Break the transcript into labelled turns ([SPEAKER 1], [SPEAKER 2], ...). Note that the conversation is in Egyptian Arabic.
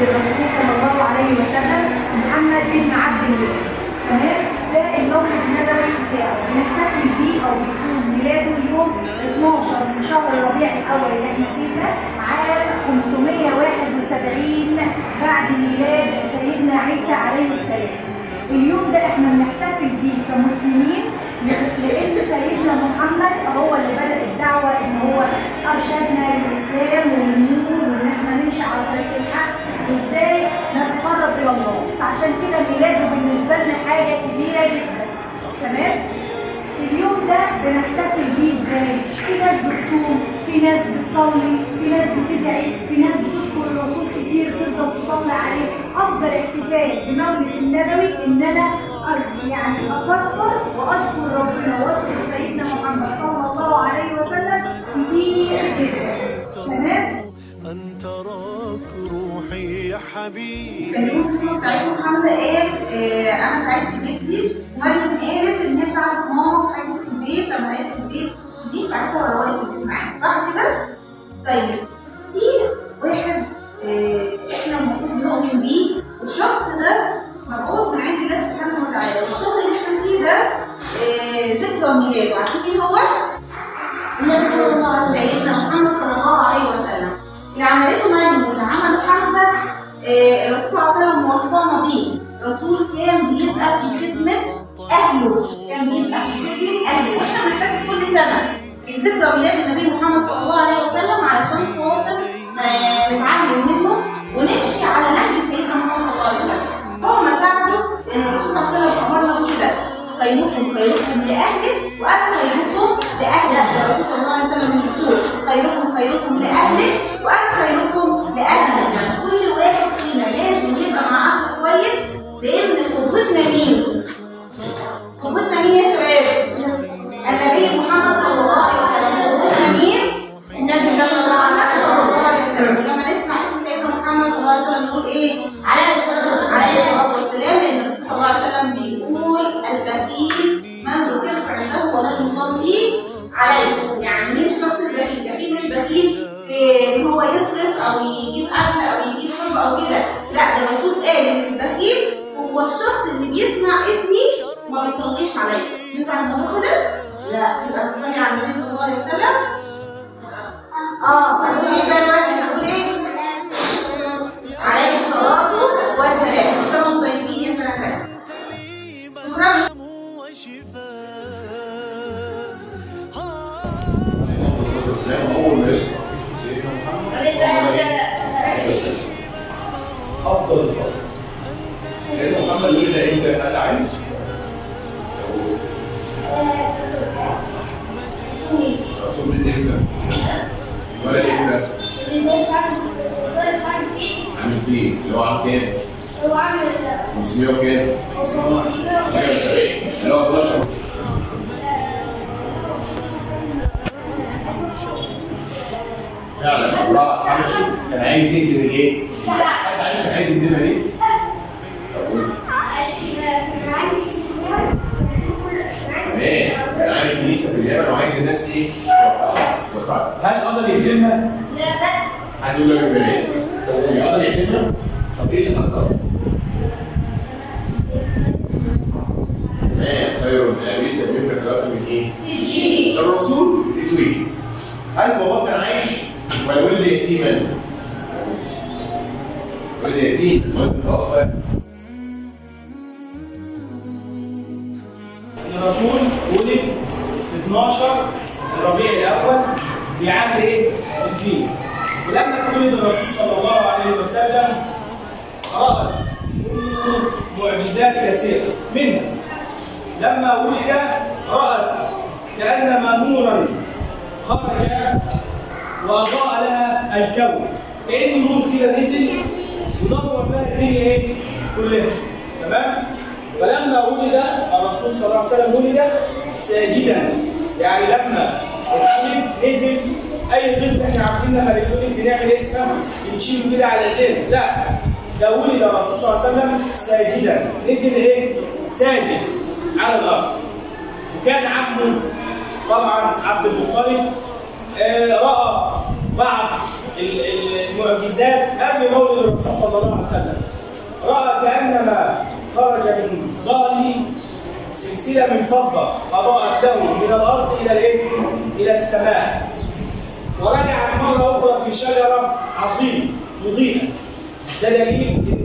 [SPEAKER 1] الرسول صلى الله عليه وسلم محمد بن عبد الله تمام ده المولد النبوي بتاعه بنحتفل بيه او بيكون ميلاده يوم 12 من شهر ربيع الاول اللي احنا فيه ده عام 571 بعد ميلاد سيدنا عيسى عليه السلام اليوم ده احنا بنحتفل بيه كمسلمين لان سيدنا محمد هو اللي بدا الدعوه ان هو ارشدنا للاسلام والنور وان احنا نمشي على طريق الحق وازاي نتقرب الى الله فعشان كده ميلاده بالنسبه لنا حاجه كبيره جدا تمام اليوم ده بنحتفل بيه ازاي في ناس بتصوم في ناس بتصلي في ناس بتدعي في ناس بتذكر الرسول كتير تفضل تصلي عليه افضل احتفال بمولد النبوي ان انا أ- يعني اكبر واذكر ربنا واذكر سيدنا محمد صلى الله عليه وسلم كتير جدا تمام
[SPEAKER 2] أنت راك روحي يا حبيبي
[SPEAKER 3] كان يوم الفيلم بتاعتهم حمزه قال آه، انا سعدت جدي مريم قالت ان هي ساعدت ماما في حاجه في البيت لما قالت في البيت دي ساعتها وروقت في البيت معانا صح كده؟ طيب في واحد آه، احنا المفروض نؤمن بيه والشخص ده مبعوث من عند الله سبحانه وتعالى والشهر اللي احنا فيه ده آه، ذكرى ميلاده عارفين مين هو؟ النبي صلى الله عليه وسلم سيدنا محمد صلى الله عليه وسلم اللي عملته مريم واللي عمله حمزه آه، الرسول صلى الله عليه وسلم وصانا بيه الرسول كان بيبقى في خدمه اهله كان بيبقى في خدمه اهله واحنا بنحتاج كل سنه في ذكرى ميلاد النبي محمد صلى الله عليه وسلم علشان خاطر آه، نتعلم منه ونمشي على نهج سيدنا محمد صلى الله عليه وسلم هم ساعدوا ان الرسول صلى الله عليه وسلم امرنا بكده خيركم خيركم لاهله وانا خيركم لاهله ده الرسول صلى الله عليه وسلم يقول خيركم خيركم لاهله وانا خيركم لاهله يعني كل واحد فينا لازم يبقى مع اهله كويس لان قدوتنا مين؟ قدوتنا مين يا شباب؟ النبي محمد صلى الله عليه وسلم قدوتنا مين؟ النبي صلى الله عليه وسلم لما نسمع اسم سيدنا محمد صلى الله عليه وسلم نقول ايه؟ عليه الصلاه والسلام عليه الصلاه والسلام لان الرسول صلى الله عليه وسلم بيقول البخيل من ذكرت عنده ولم يصلي عليه يعني مين الشخص البخيل؟ البخيل مش بخيل في ان هو يصرف او يجيب اكل او يجيب شرب او كده لا ده الرسول قال ان البخيل هو الشخص اللي بيسمع اسمي وما بيصليش عليا ينفع نطبخه ده؟ لا يبقى بتصلي على النبي صلى الله عليه وسلم اه بس يبقى دلوقتي هنقول ايه؟ عليه الصلاة والسلام كلهم طيبين يا سنة سنة شكرا
[SPEAKER 4] الإسلام أول ما يسمع اسم سيدنا محمد أفضل الفضل سيدنا محمد يقول لنا أنت هل عارف؟ رسول من إمتى؟ ولد إمتى؟ عامل فيه اللي هو عام كام؟ 500 وكام؟ 170 اللي هو 12 فعلا الله عمل شيء كان عايز يهزم الايه؟ حد عارف كان عايز يهزمها ليه؟ طب قول. تمام كان عامل كنيسه في اليمن وعايز الناس ايه؟ توقع. هل قدر يهزمها؟ حد يقول لك بلاش بس يقدر يهزمها؟ طب ايه اللي حصل؟ تمام خير من ابي تميم كتبت من ايه؟ الرسول تتويج هل بابا كان عايش ولا ولد يتيما؟ ولد يتيم ولد متوفى
[SPEAKER 5] الرسول ولد في 12 ربيع الاول في عام ايه؟ الفيل ولما ولد الرسول صلى الله عليه وسلم رأى معجزات كثيرة منها لما ولد رأت كأنما نورا خرج وأضاء لها الكون كأن نور كده نزل ونور لها الدنيا ايه؟ كلها تمام؟ فلما ولد الرسول صلى الله عليه وسلم ولد ساجدا يعني لما اتولد نزل اي طفل احنا عارفين لما بيتولد بنعمل ايه؟ بنشيله كده على الايدين لا ده ولد الرسول صلى الله عليه وسلم ساجدا نزل ايه؟ ساجد على الارض وكان عمه طبعا عبد المطلب آه راى بعض ال- ال- المعجزات قبل مولد الرسول صلى الله عليه وسلم راى كانما خرج من ظهره سلسله من فضه اضاءت له من الارض الى الايه؟ الى السماء ورجع مره اخرى في شجره عظيمه مضيئه ده دليل ان